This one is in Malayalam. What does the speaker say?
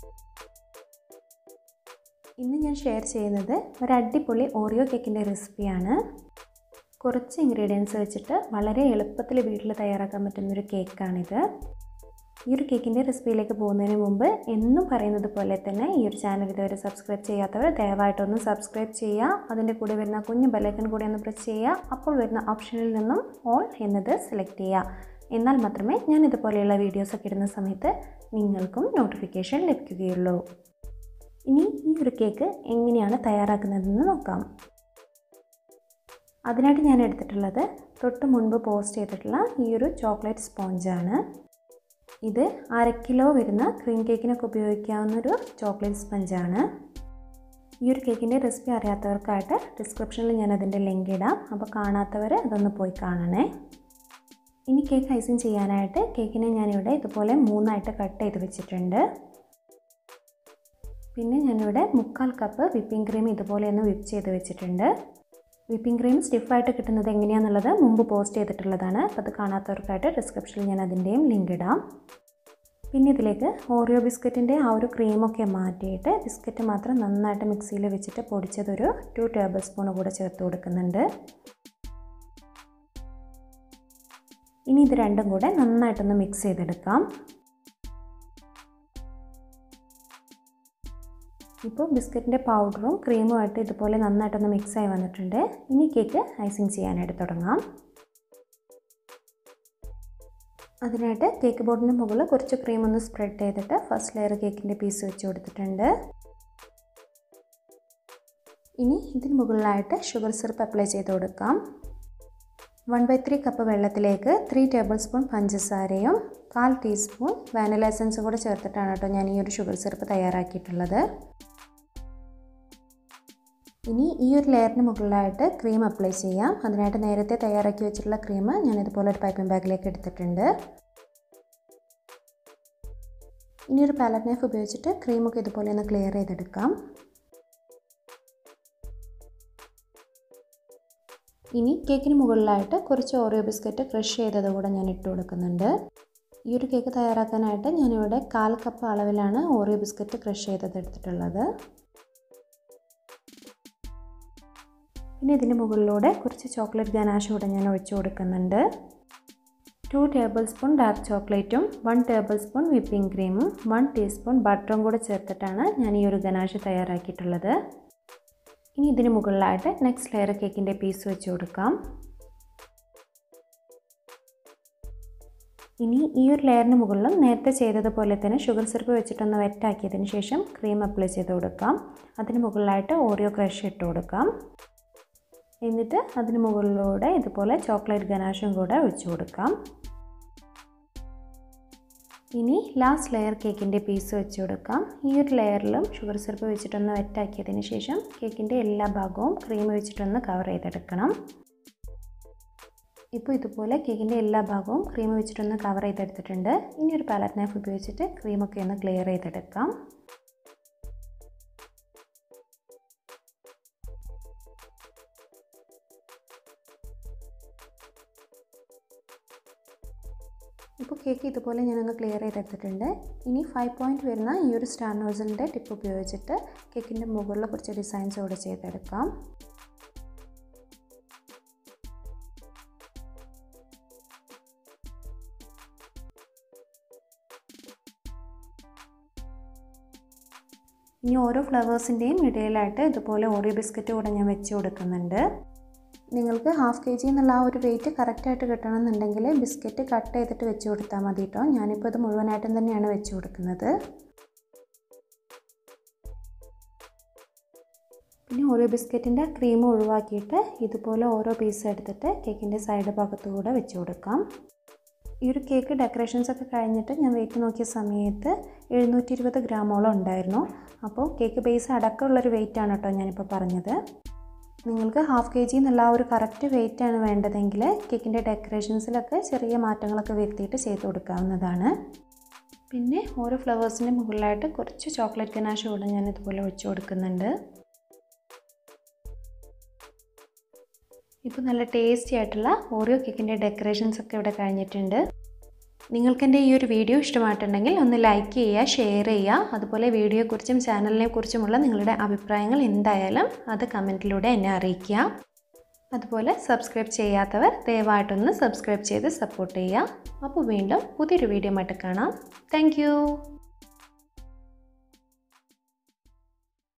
ഇന്ന് ഞാൻ ഷെയർ ചെയ്യുന്നത് ഒരു അടിപൊളി ഓറിയോ കേക്കിൻ്റെ റെസിപ്പിയാണ് കുറച്ച് ഇൻഗ്രീഡിയൻസ് വെച്ചിട്ട് വളരെ എളുപ്പത്തിൽ വീട്ടിൽ തയ്യാറാക്കാൻ പറ്റുന്നൊരു കേക്കാണിത് ഈ ഒരു കേക്കിൻ്റെ റെസിപ്പിയിലേക്ക് പോകുന്നതിന് മുമ്പ് എന്നും പറയുന്നത് പോലെ തന്നെ ഈ ഒരു ചാനൽ ഇതുവരെ സബ്സ്ക്രൈബ് ചെയ്യാത്തവർ ദയവായിട്ടൊന്ന് സബ്സ്ക്രൈബ് ചെയ്യുക അതിൻ്റെ കൂടെ വരുന്ന കുഞ്ഞു ബെലൈക്കൺ കൂടി ഒന്ന് പ്രസ് ചെയ്യുക അപ്പോൾ വരുന്ന ഓപ്ഷനിൽ നിന്നും ഓൾ എന്നത് സെലക്ട് ചെയ്യുക എന്നാൽ മാത്രമേ ഞാൻ ഇതുപോലെയുള്ള വീഡിയോസൊക്കെ ഇടുന്ന സമയത്ത് നിങ്ങൾക്കും നോട്ടിഫിക്കേഷൻ ലഭിക്കുകയുള്ളൂ ഇനി ഈ ഒരു കേക്ക് എങ്ങനെയാണ് തയ്യാറാക്കുന്നതെന്ന് നോക്കാം അതിനായിട്ട് ഞാൻ എടുത്തിട്ടുള്ളത് തൊട്ട് മുൻപ് പോസ്റ്റ് ചെയ്തിട്ടുള്ള ഈ ഒരു ചോക്ലേറ്റ് സ്പോഞ്ചാണ് ഇത് അര കിലോ വരുന്ന ക്രീം കേക്കിനൊക്കെ ഉപയോഗിക്കാവുന്ന ഒരു ചോക്ലേറ്റ് സ്പഞ്ചാണ് ഈ ഒരു കേക്കിൻ്റെ റെസിപ്പി അറിയാത്തവർക്കായിട്ട് ഡിസ്ക്രിപ്ഷനിൽ ഞാൻ അതിൻ്റെ ലിങ്ക് ഇടാം അപ്പോൾ കാണാത്തവർ അതൊന്ന് പോയി കാണണേ ഇനി കേക്ക് ഐസിങ് ചെയ്യാനായിട്ട് കേക്കിനെ ഞാനിവിടെ ഇതുപോലെ മൂന്നായിട്ട് കട്ട് ചെയ്ത് വെച്ചിട്ടുണ്ട് പിന്നെ ഞാനിവിടെ മുക്കാൽ കപ്പ് വിപ്പിംഗ് ക്രീം ഇതുപോലെ ഒന്ന് വിപ്പ് ചെയ്ത് വെച്ചിട്ടുണ്ട് വിപ്പിംഗ് ക്രീം സ്റ്റിഫായിട്ട് കിട്ടുന്നത് എങ്ങനെയാണെന്നുള്ളത് മുമ്പ് പോസ്റ്റ് ചെയ്തിട്ടുള്ളതാണ് അപ്പോൾ അത് കാണാത്തവർക്കായിട്ട് ഡിസ്ക്രിപ്ഷനിൽ ഞാൻ അതിൻ്റെയും ലിങ്ക് ഇടാം പിന്നെ ഇതിലേക്ക് ഓറിയോ ബിസ്ക്കറ്റിൻ്റെ ആ ഒരു ക്രീമൊക്കെ മാറ്റിയിട്ട് ബിസ്ക്കറ്റ് മാത്രം നന്നായിട്ട് മിക്സിയിൽ വെച്ചിട്ട് പൊടിച്ചതൊരു ടു ടേബിൾ സ്പൂൺ കൂടെ ചേർത്ത് കൊടുക്കുന്നുണ്ട് ഇനി ഇത് രണ്ടും കൂടെ നന്നായിട്ടൊന്ന് മിക്സ് ചെയ്തെടുക്കാം ഇപ്പോൾ ബിസ്ക്കറ്റിൻ്റെ പൗഡറും ക്രീമുമായിട്ട് ഇതുപോലെ നന്നായിട്ടൊന്ന് മിക്സായി വന്നിട്ടുണ്ട് ഇനി കേക്ക് ഐസിങ് ചെയ്യാനായിട്ട് തുടങ്ങാം അതിനായിട്ട് കേക്ക് ബോർഡിൻ്റെ മുകളിൽ കുറച്ച് ക്രീം ഒന്ന് സ്പ്രെഡ് ചെയ്തിട്ട് ഫസ്റ്റ് ലെയർ കേക്കിൻ്റെ പീസ് വെച്ച് കൊടുത്തിട്ടുണ്ട് ഇനി ഇതിന് മുകളിലായിട്ട് ഷുഗർ സിറപ്പ് അപ്ലൈ ചെയ്ത് കൊടുക്കാം വൺ ബൈ ത്രീ കപ്പ് വെള്ളത്തിലേക്ക് ത്രീ ടേബിൾ സ്പൂൺ പഞ്ചസാരയും കാൽ ടീസ്പൂൺ വാനില എസൻസും കൂടെ ചേർത്തിട്ടാണ് കേട്ടോ ഞാൻ ഈ ഒരു ഷുഗർ സിറപ്പ് തയ്യാറാക്കിയിട്ടുള്ളത് ഇനി ഈ ഒരു ലെയറിന് മുകളിലായിട്ട് ക്രീം അപ്ലൈ ചെയ്യാം അതിനായിട്ട് നേരത്തെ തയ്യാറാക്കി വെച്ചിട്ടുള്ള ക്രീം ഞാൻ ഇതുപോലെ ഒരു പൈപ്പിംഗ് ബാഗിലേക്ക് എടുത്തിട്ടുണ്ട് ഇനി ഒരു പാലറ്റ് നൈഫ് ഉപയോഗിച്ചിട്ട് ക്രീമൊക്കെ ഇതുപോലെ ഒന്ന് ക്ലിയർ ചെയ്തെടുക്കാം ഇനി കേക്കിന് മുകളിലായിട്ട് കുറച്ച് ഓറിയോ ബിസ്ക്കറ്റ് ക്രഷ് ചെയ്തത് കൂടെ ഞാൻ ഇട്ട് കൊടുക്കുന്നുണ്ട് ഈ ഒരു കേക്ക് തയ്യാറാക്കാനായിട്ട് ഞാനിവിടെ കാൽ കപ്പ് അളവിലാണ് ഓറിയോ ബിസ്ക്കറ്റ് ക്രഷ് ചെയ്തത് എടുത്തിട്ടുള്ളത് പിന്നെ ഇതിന് മുകളിലൂടെ കുറച്ച് ചോക്ലേറ്റ് ഗനാഷ് കൂടെ ഞാൻ ഒഴിച്ചു കൊടുക്കുന്നുണ്ട് ടു ടേബിൾ സ്പൂൺ ഡാർക്ക് ചോക്ലേറ്റും വൺ ടേബിൾ സ്പൂൺ വിപ്പിംഗ് ക്രീമും വൺ ടീസ്പൂൺ ബട്ടറും കൂടെ ചേർത്തിട്ടാണ് ഞാൻ ഈ ഒരു ഗനാഷ് തയ്യാറാക്കിയിട്ടുള്ളത് ഇനി ഇതിന് മുകളിലായിട്ട് നെക്സ്റ്റ് ലെയർ കേക്കിൻ്റെ പീസ് വെച്ച് കൊടുക്കാം ഇനി ഈ ഒരു ലെയറിന് മുകളിലും നേരത്തെ ചെയ്തതുപോലെ തന്നെ ഷുഗർ സിറപ്പ് വെച്ചിട്ടൊന്ന് വെറ്റാക്കിയതിന് ശേഷം ക്രീം അപ്ലൈ ചെയ്ത് കൊടുക്കാം അതിന് മുകളിലായിട്ട് ഓറിയോ ക്രഷ് ഇട്ട് കൊടുക്കാം എന്നിട്ട് അതിന് മുകളിലൂടെ ഇതുപോലെ ചോക്ലേറ്റ് ഗനാഷും കൂടെ ഒഴിച്ചു കൊടുക്കാം ഇനി ലാസ്റ്റ് ലെയർ കേക്കിൻ്റെ പീസ് വെച്ച് കൊടുക്കാം ഈ ഒരു ലെയറിലും ഷുഗർ സിറപ്പ് വെച്ചിട്ടൊന്ന് വെറ്റാക്കിയതിന് ശേഷം കേക്കിൻ്റെ എല്ലാ ഭാഗവും ക്രീം വെച്ചിട്ടൊന്ന് കവർ ചെയ്തെടുക്കണം ഇപ്പോൾ ഇതുപോലെ കേക്കിൻ്റെ എല്ലാ ഭാഗവും ക്രീം വെച്ചിട്ടൊന്ന് കവർ ചെയ്തെടുത്തിട്ടുണ്ട് ഇനി ഒരു പാലറ്റ് നൈഫ് ഉപയോഗിച്ചിട്ട് ക്രീമൊക്കെ ഒന്ന് ക്ലിയർ ചെയ്തെടുക്കാം ഇപ്പോൾ കേക്ക് ഇതുപോലെ ഞാനൊന്ന് ക്ലിയർ ചെയ്തെടുത്തിട്ടുണ്ട് ഇനി ഫൈവ് പോയിൻറ്റ് വരുന്ന ഈ ഒരു സ്റ്റാർ നോസലിൻ്റെ ടിപ്പ് ഉപയോഗിച്ചിട്ട് കേക്കിൻ്റെ മുകളിൽ കുറച്ച് ഡിസൈൻസ് കൂടെ ചെയ്തെടുക്കാം ഇനി ഓരോ ഫ്ലവേഴ്സിൻ്റെയും ഇടയിലായിട്ട് ഇതുപോലെ ഓറിയോ ബിസ്ക്കറ്റ് കൂടെ ഞാൻ വെച്ച് കൊടുക്കുന്നുണ്ട് നിങ്ങൾക്ക് ഹാഫ് കെ ജി എന്നുള്ള ആ ഒരു വെയിറ്റ് കറക്റ്റായിട്ട് കിട്ടണമെന്നുണ്ടെങ്കിൽ ബിസ്ക്കറ്റ് കട്ട് ചെയ്തിട്ട് വെച്ച് കൊടുത്താൽ മതി കേട്ടോ ഞാനിപ്പോൾ ഇത് മുഴുവനായിട്ടും തന്നെയാണ് വെച്ച് കൊടുക്കുന്നത് പിന്നെ ഓരോ ബിസ്ക്കറ്റിൻ്റെ ക്രീം ഒഴിവാക്കിയിട്ട് ഇതുപോലെ ഓരോ പീസ് എടുത്തിട്ട് കേക്കിൻ്റെ സൈഡ് ഭാഗത്തു കൂടെ വെച്ച് കൊടുക്കാം ഈ ഒരു കേക്ക് ഡെക്കറേഷൻസ് ഒക്കെ കഴിഞ്ഞിട്ട് ഞാൻ വെയിറ്റ് നോക്കിയ സമയത്ത് എഴുന്നൂറ്റി ഇരുപത് ഗ്രാമോളം ഉണ്ടായിരുന്നു അപ്പോൾ കേക്ക് ബേസ് അടക്കമുള്ളൊരു വെയിറ്റാണ് കേട്ടോ ഞാനിപ്പോൾ പറഞ്ഞത് നിങ്ങൾക്ക് ഹാഫ് കെ ജി എന്നുള്ള ആ ഒരു കറക്റ്റ് വെയിറ്റ് ആണ് വേണ്ടതെങ്കിൽ കേക്കിൻ്റെ ഡെക്കറേഷൻസിലൊക്കെ ചെറിയ മാറ്റങ്ങളൊക്കെ വരുത്തിയിട്ട് ചെയ്ത് കൊടുക്കാവുന്നതാണ് പിന്നെ ഓരോ ഫ്ലവേഴ്സിൻ്റെ മുകളിലായിട്ട് കുറച്ച് ചോക്ലേറ്റ് ഗനാഷ് കൂടെ ഞാൻ ഇതുപോലെ ഒഴിച്ചു കൊടുക്കുന്നുണ്ട് ഇപ്പോൾ നല്ല ടേസ്റ്റി ആയിട്ടുള്ള ഓറിയോ കേക്കിൻ്റെ ഡെക്കറേഷൻസ് ഒക്കെ ഇവിടെ കഴിഞ്ഞിട്ടുണ്ട് നിങ്ങൾക്ക് എൻ്റെ ഈ ഒരു വീഡിയോ ഇഷ്ടമായിട്ടുണ്ടെങ്കിൽ ഒന്ന് ലൈക്ക് ചെയ്യുക ഷെയർ ചെയ്യുക അതുപോലെ വീഡിയോയെക്കുറിച്ചും ചാനലിനെ കുറിച്ചുമുള്ള നിങ്ങളുടെ അഭിപ്രായങ്ങൾ എന്തായാലും അത് കമൻറ്റിലൂടെ എന്നെ അറിയിക്കുക അതുപോലെ സബ്സ്ക്രൈബ് ചെയ്യാത്തവർ ദയവായിട്ടൊന്ന് സബ്സ്ക്രൈബ് ചെയ്ത് സപ്പോർട്ട് ചെയ്യുക അപ്പോൾ വീണ്ടും പുതിയൊരു വീഡിയോ ആയിട്ട് കാണാം താങ്ക്